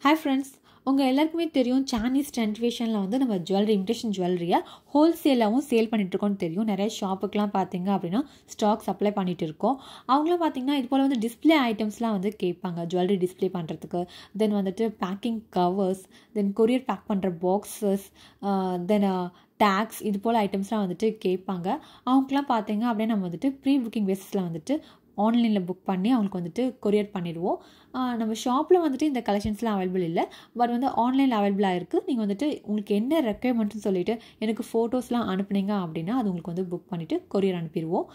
hi friends உங்கள் எல்லாருக்குமே தெரியும் சானீஸ் ட்ரெண்டிவேஷனில் வந்து நம்ம ஜுவல்லரி இமிடேஷன் ஜுவல்லரியை ஹோல்சேலாகவும் சேல் பண்ணிகிட்ருக்கோன்னு தெரியும் நிறைய ஷாப்புக்கெலாம் பார்த்தீங்க அப்படின்னா ஸ்டாக் சப்ளை பண்ணிகிட்டு இருக்கோம் அவங்களும் பார்த்தீங்கன்னா இது போல் வந்து டிஸ்பிளே ஐட்டம்ஸ்லாம் வந்து கேட்பாங்க ஜுவல்லரி டிஸ்பிளே பண்ணுறதுக்கு தென் வந்துட்டு packing covers then courier pack பண்ணுற பாக்ஸஸ் தென் டேக்ஸ் இது போல் ஐட்டம்ஸ்லாம் வந்துட்டு கேட்பாங்க அவங்களுக்குலாம் பார்த்தீங்க அப்படியே நம்ம வந்துட்டு ப்ரீ புக்கிங் பேசிஸில் வந்துட்டு ஆன்லைனில் புக் பண்ணி அவங்களுக்கு வந்துட்டு கொரியர் பண்ணிடுவோம் நம்ம ஷாப்பில் வந்துட்டு இந்த கலெக்ஷன்ஸ்லாம் அவைலபிள் இல்லை பட் வந்து ஆன்லைனில் அவைலபிளாக இருக்குது நீங்கள் வந்துட்டு உங்களுக்கு என்ன ரெக்குயர்மெண்ட்னு சொல்லிவிட்டு எனக்கு ஃபோட்டோஸ்லாம் அனுப்புனீங்க அப்படின்னா அது உங்களுக்கு வந்து புக் பண்ணிவிட்டு கொரியர் அனுப்பிடுவோம்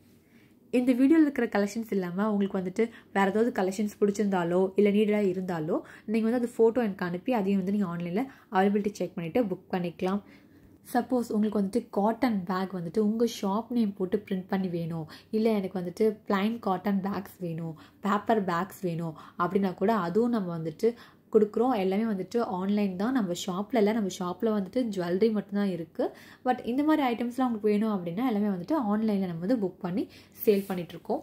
இந்த வீடியோவில் இருக்கிற கலெக்ஷன்ஸ் இல்லாமல் உங்களுக்கு வந்துட்டு வேறு ஏதாவது கலெக்ஷன்ஸ் பிடிச்சிருந்தாலோ இல்லை நீடாக இருந்தாலோ நீங்கள் வந்து அது ஃபோட்டோ எனக்கு அனுப்பி அதையும் வந்து நீங்கள் ஆன்லைனில் அவைலபிலிட்டி செக் பண்ணிவிட்டு புக் பண்ணிக்கலாம் சப்போஸ் உங்களுக்கு வந்துட்டு காட்டன் பேக் வந்துட்டு உங்கள் ஷாப் நேம் போட்டு பிரிண்ட் பண்ணி வேணும் இல்லை எனக்கு வந்துட்டு பிளைன் காட்டன் பேக்ஸ் வேணும் பேப்பர் பேக்ஸ் வேணும் அப்படின்னா கூட அதுவும் நம்ம வந்துட்டு கொடுக்குறோம் எல்லாமே வந்துட்டு ஆன்லைன் தான் நம்ம ஷாப்பில் இல்லை நம்ம ஷாப்பில் வந்துட்டு ஜுவல்லரி மட்டும்தான் இருக்குது பட் இந்த மாதிரி ஐட்டம்ஸ்லாம் உங்களுக்கு வேணும் அப்படின்னா எல்லாமே வந்துட்டு ஆன்லைனில் நம்ம வந்து புக் பண்ணி சேல் பண்ணிகிட்ருக்கோம்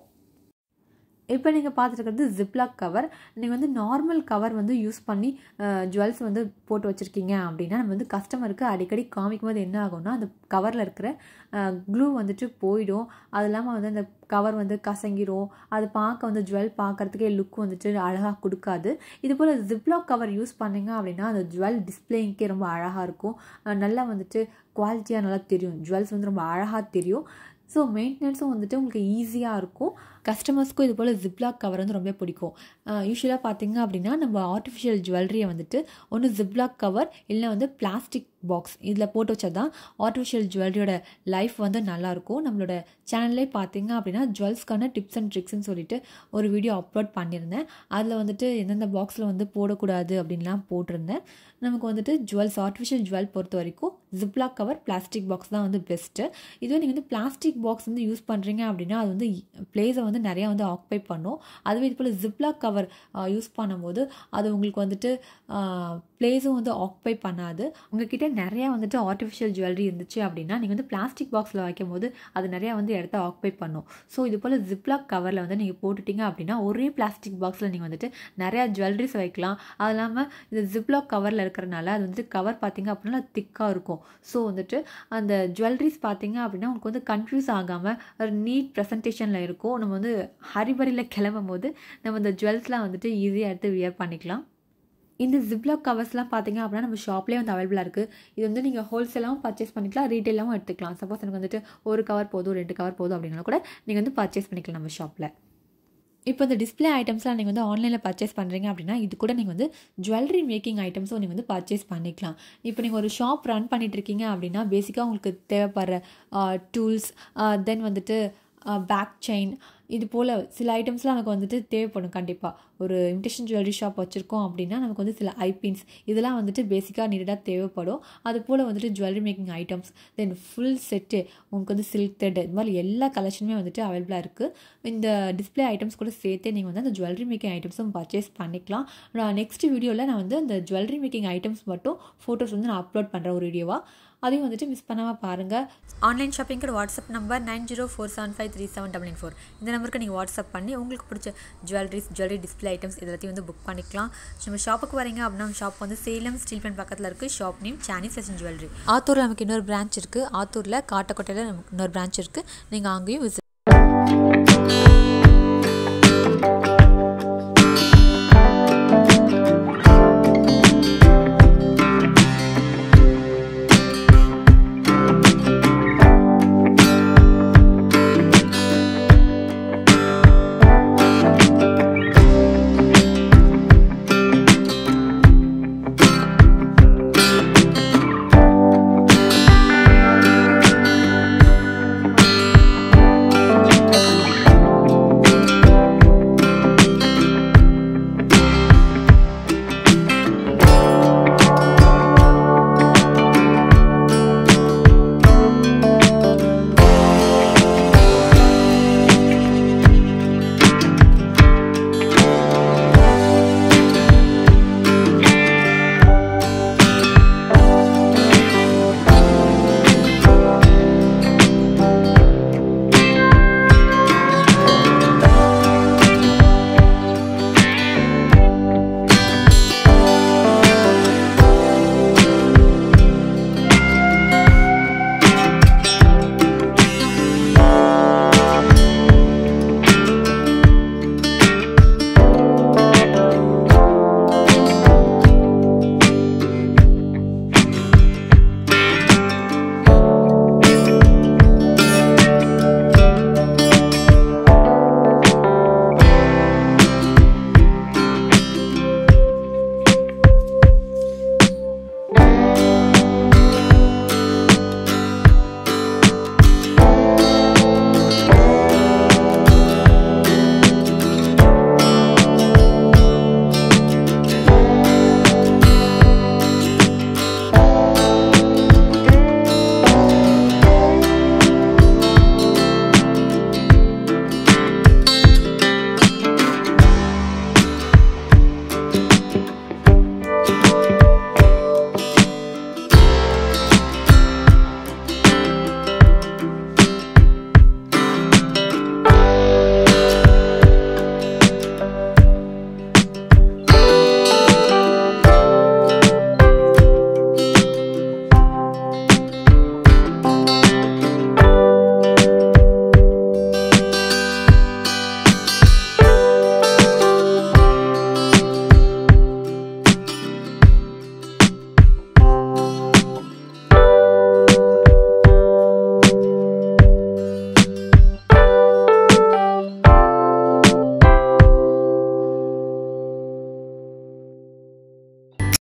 இப்போ நீங்கள் பார்த்துருக்கிறது ஜிப்லாக் கவர் நீங்கள் வந்து நார்மல் கவர் வந்து யூஸ் பண்ணி ஜுவல்ஸ் வந்து போட்டு வச்சுருக்கீங்க அப்படின்னா நம்ம வந்து கஸ்டமருக்கு அடிக்கடி காமிக்கும் போது என்ன ஆகும்னா அந்த கவரில் இருக்கிற க்ளூ வந்துட்டு போயிடும் அது இல்லாமல் வந்து அந்த கவர் வந்து கசங்கிரும் அது பார்க்க வந்து ஜுவல் பார்க்குறதுக்கே லுக் வந்துட்டு அழகாக கொடுக்காது இது போல் ஜிப்லாக் கவர் யூஸ் பண்ணிங்க அப்படின்னா அந்த ஜுவல் டிஸ்பிளேக்கே ரொம்ப அழகாக இருக்கும் நல்லா வந்துட்டு குவாலிட்டியாக நல்லா தெரியும் ஜுவல்ஸ் வந்து ரொம்ப அழகாக தெரியும் ஸோ மெயின்டெனன்ஸும் வந்துட்டு உங்களுக்கு ஈஸியாக இருக்கும் கஸ்டமர்ஸ்க்கும் இது போல் ஜிப்லாக் கவர் வந்து ரொம்ப பிடிக்கும் யூஸ்வலாக பார்த்தீங்க அப்படின்னா நம்ம ஆர்டிஃபிஷியல் ஜுவல்லரியை வந்துட்டு ஒன்று ஜிப்லாக் கவர் இல்லை வந்து பிளாஸ்டிக் பாக்ஸ் இதில் போட்டு வச்சா தான் ஆர்டிஃபிஷியல் ஜுவல்லரியோட லைஃப் வந்து நல்லாயிருக்கும் நம்மளோட சேனல்லே பார்த்தீங்க அப்படின்னா ஜுவல்ஸ்க்கான டிப்ஸ் அண்ட் ட்ரிக்ஸ்னு சொல்லிட்டு ஒரு வீடியோ அப்லோட் பண்ணியிருந்தேன் அதில் வந்துட்டு எந்தெந்த பாக்ஸில் வந்து போடக்கூடாது அப்படின்லாம் போட்டிருந்தேன் நமக்கு வந்துட்டு ஜுவல்ஸ் ஆர்டிஃபிஷியல் ஜுவல் பொறுத்த வரைக்கும் ஜிப்லாக் கவர் பிளாஸ்டிக் பாக்ஸ் தான் வந்து பெஸ்ட்டு இதுவே நீங்கள் வந்து பிளாஸ்டிக் பாக்ஸ் வந்து யூஸ் பண்ணுறீங்க அப்படின்னா அது வந்து பிளேஸை வந்து நிறையா வந்து ஆக்குபை பண்ணும் அதுவே இது போல் ஜிப்லாக் கவர் யூஸ் பண்ணும்போது அது உங்களுக்கு வந்துட்டு பிளேஸும் வந்து ஆக்குபை பண்ணாது உங்ககிட்ட நிறையா வந்துட்டு ஆர்டிஃபிஷியல் ஜுவல்லரி இருந்துச்சு அப்படின்னா நீங்கள் வந்து பிளாஸ்டிக் பாக்ஸில் வைக்கும் போது அது நிறையா வந்து இடத்த ஆக்குபை பண்ணும் ஸோ இது போல் ஜிப்லாக் கவரில் வந்து நீங்கள் போட்டுட்டீங்க அப்படின்னா ஒரே பிளாஸ்டிக் பாக்ஸில் நீங்கள் வந்துட்டு நிறையா ஜுவல்லரிஸ் வைக்கலாம் அது இல்லாமல் இந்த ஜிப்லாக் கவரில் இருக்கிறனால அது வந்துட்டு கவர் பார்த்தீங்க அப்படின்னா திக்காக இருக்கும் ஸோ வந்துட்டு அந்த ஜுவல்லரிஸ் பார்த்தீங்க அப்படின்னா உங்களுக்கு வந்து கன்ஃபியூஸ் ஆகாமல் ஒரு நீட் ப்ரெசன்டேஷனில் இருக்கும் நம்ம வந்து ஹரிபரியில் கிளம்பும் போது நம்ம இந்த ஜுவல்ஸ்லாம் வந்துட்டு ஈஸியாக எடுத்து வியர் பண்ணிக்கலாம் இந்த ஜிப்லாக் கவர்ஸ்லாம் பார்த்தீங்க அப்படின்னா நம்ம ஷாப்லேயே வந்து அவைலபிளாக இருக்குது இது வந்து நீங்கள் ஹோல்சேலாகவும் பர்ச்சேஸ் பண்ணிக்கலாம் ரீட்டெயிலாகவும் எடுத்துக்கலாம் சப்போஸ் எனக்கு வந்துட்டு ஒரு கவர் போதும் ரெண்டு கவர் போதும் அப்படின்னா கூட நீங்கள் வந்து பர்ச்சேஸ் பண்ணிக்கலாம் நம்ம ஷாப்பில் இப்போ இந்த டிஸ்பிளே ஐட்டம்ஸ்லாம் நீங்கள் வந்து ஆன்லைனில் பர்ச்சேஸ் பண்ணுறீங்க அப்படின்னா இது கூட நீங்கள் வந்து ஜுவல்லரி மேக்கிங் ஐட்டம்ஸும் நீங்கள் வந்து பர்ச்சேஸ் பண்ணிக்கலாம் இப்போ நீங்கள் ஒரு ஷாப் ரன் பண்ணிட்டு இருக்கீங்க அப்படின்னா பேசிக்காக உங்களுக்கு தேவைப்படுற டூல்ஸ் தென் வந்துட்டு பேக் செயின் இது போல் சில ஐட்டம்ஸ்லாம் நமக்கு வந்துட்டு தேவைப்படும் கண்டிப்பாக ஒரு இமிடேஷன் ஜுவல்லரி ஷாப் வச்சுருக்கோம் அப்படின்னா நமக்கு வந்து சில ஐபின்ஸ் இதெல்லாம் வந்துட்டு பேசிக்காக நீடாக தேவைப்படும் அது போல் வந்துட்டு jewellery making items then full set உங்களுக்கு வந்து சில்க் த்ரெட் இது மாதிரி எல்லா கலெக்ஷனுமே வந்துட்டு அவைலபிளாக இருக்குது இந்த டிஸ்பிளே ஐட்டம்ஸ் கூட சேர்த்தே நீங்கள் வந்து அந்த ஜுவல்லரி மேக்கிங் ஐட்டம்ஸும் பர்ச்சேஸ் பண்ணிக்கலாம் நான் நெக்ஸ்ட் வீடியோவில் நான் வந்து அந்த ஜுவல்லரி மேக்கிங் ஐட்டம்ஸ் மட்டும் ஃபோட்டோஸ் வந்து நான் அப்லோட் பண்ணுறேன் ஒரு வீடியோவாக அதையும் வந்துட்டு மிஸ் பண்ணாமல் பாருங்கள் ஆன்லைன் ஷாப்பிங்க்கு WhatsApp number nine zero four seven five three seven double nine four இந்த நம்பருக்கு நீங்கள் வாட்ஸ்அப் பண்ணி உங்களுக்கு பிடிச்ச ஜுவல்லரிஸ் ஜுவல்லரி டிஸ்பிளே ஐட்டம்ஸ் எல்லாத்தையும் வந்து புக் பண்ணிக்கலாம் நம்ம ஷாப்புக்கு வரீங்க அப்படின்னா ஷாப் வந்து சேலம் ஸ்டீல் பிளான் பக்கத்தில் இருக்குது shop name Chani fashion jewellery ஆத்தூரில் நமக்கு இன்னொரு பிரான்ச் இருக்குது ஆத்தூரில் காட்டக்கோட்டையில் நமக்கு இன்னொரு பிரான்ச் இருக்குது நீங்கள் அங்கேயும் விசிட்